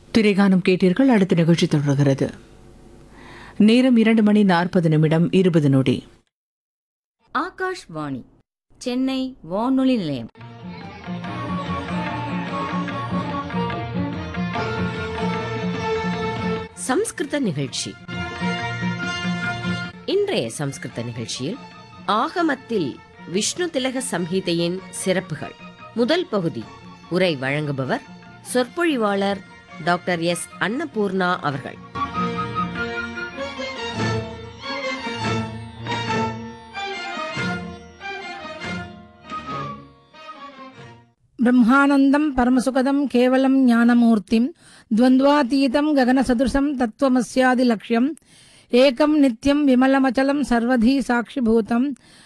திரைகானம் கேட்டீர்கள் அடுத்த நிகழ்ச்சி தொடர்கிறது நேரம் இரண்டு மணி நாற்பது நிமிடம் இருபது நொடி ஆகாஷ்வாணி சென்னை வானொலி நிலையம் சம்ஸ்கிருத நிகழ்ச்சி இன்றைய சம்ஸ்கிருத நிகழ்ச்சியில் ஆகமத்தில் விஷ்ணு திலக சம்ஹிதையின் சிறப்புகள் முதல் பகுதி உரை வழங்குபவர் சொற்பொழிவாளர் டாக்டர் எஸ் அன்னபூர்ணா அவர்கள் బ్రహ్మానందం పరమసుఖదం కేవలం జ్ఞానమూర్తిం ద్వంద్వాతీతం గగనసదృశం తత్వమస్యాది లక్ష్యం ఏకం నిత్యం విమలమచలం సర్వధీ సాక్షిభూతం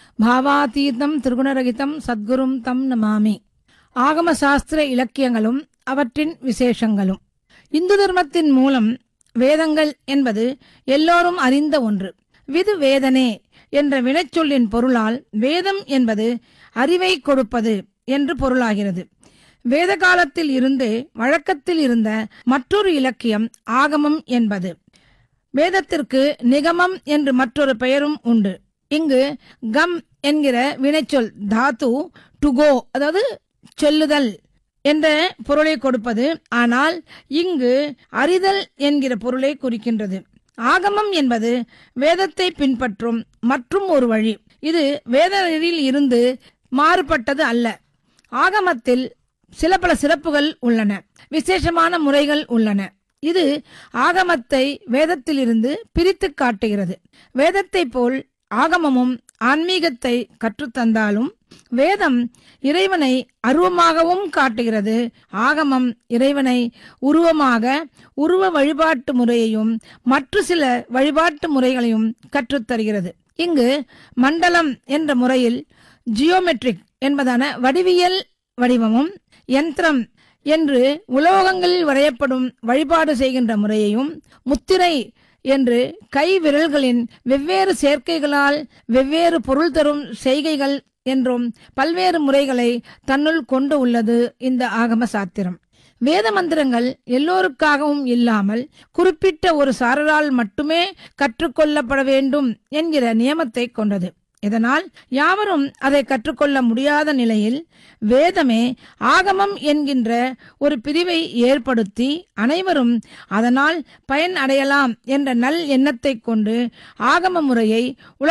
భావాతీతం త్రిகுணரகிதம் சத்குரும் தம் நமாமி ஆகம சாஸ்திர இலக்கியங்களும் அவற்றின் விசேஷங்களும் இந்து தர்மத்தின் மூலம் வேதங்கள் என்பது எல்லோரும் அறிந்த ஒன்று விது வேதனே என்ற வினைச்சொல்லின் பொருளால் வேதம் என்பது அறிவை கொடுப்பது என்று பொருளாகிறது வேத காலத்தில் இருந்தே வழக்கத்தில் இருந்த மற்றொரு இலக்கியம் ஆகமம் என்பது வேதத்திற்கு நிகமம் என்று மற்றொரு பெயரும் உண்டு இங்கு கம் என்கிற வினைச்சொல் தாத்து டு கோ அதாவது சொல்லுதல் என்ற பொருளை கொடுப்பது ஆனால் இங்கு அறிதல் என்கிற பொருளை குறிக்கின்றது ஆகமம் என்பது வேதத்தை பின்பற்றும் மற்றும் ஒரு வழி இது வேத நெறியில் இருந்து மாறுபட்டது அல்ல ஆகமத்தில் சில பல சிறப்புகள் உள்ளன விசேஷமான முறைகள் உள்ளன இது ஆகமத்தை வேதத்திலிருந்து பிரித்து காட்டுகிறது வேதத்தை போல் ஆகமமும் ஆன்மீகத்தை கற்றுத்தந்தாலும் வேதம் இறைவனை அருவமாகவும் காட்டுகிறது ஆகமம் இறைவனை உருவமாக உருவ வழிபாட்டு முறையையும் மற்ற சில வழிபாட்டு முறைகளையும் கற்றுத்தருகிறது இங்கு மண்டலம் என்ற முறையில் ஜியோமெட்ரிக் என்பதான வடிவியல் வடிவமும் யந்திரம் என்று உலோகங்களில் வரையப்படும் வழிபாடு செய்கின்ற முறையையும் முத்திரை என்று கை விரல்களின் வெவ்வேறு சேர்க்கைகளால் வெவ்வேறு பொருள் தரும் செய்கைகள் என்றும் பல்வேறு முறைகளை தன்னுள் கொண்டு உள்ளது இந்த ஆகம சாத்திரம் வேத மந்திரங்கள் எல்லோருக்காகவும் இல்லாமல் குறிப்பிட்ட ஒரு சாரரால் மட்டுமே கற்றுக்கொள்ளப்பட வேண்டும் என்கிற நியமத்தை கொண்டது இதனால் யாவரும் அதை கற்றுக்கொள்ள முடியாத நிலையில் வேதமே ஆகமம் என்கின்ற ஒரு பிரிவை ஏற்படுத்தி அனைவரும் அதனால் பயன் அடையலாம் என்ற நல் எண்ணத்தை கொண்டு ஆகம முறையை உலக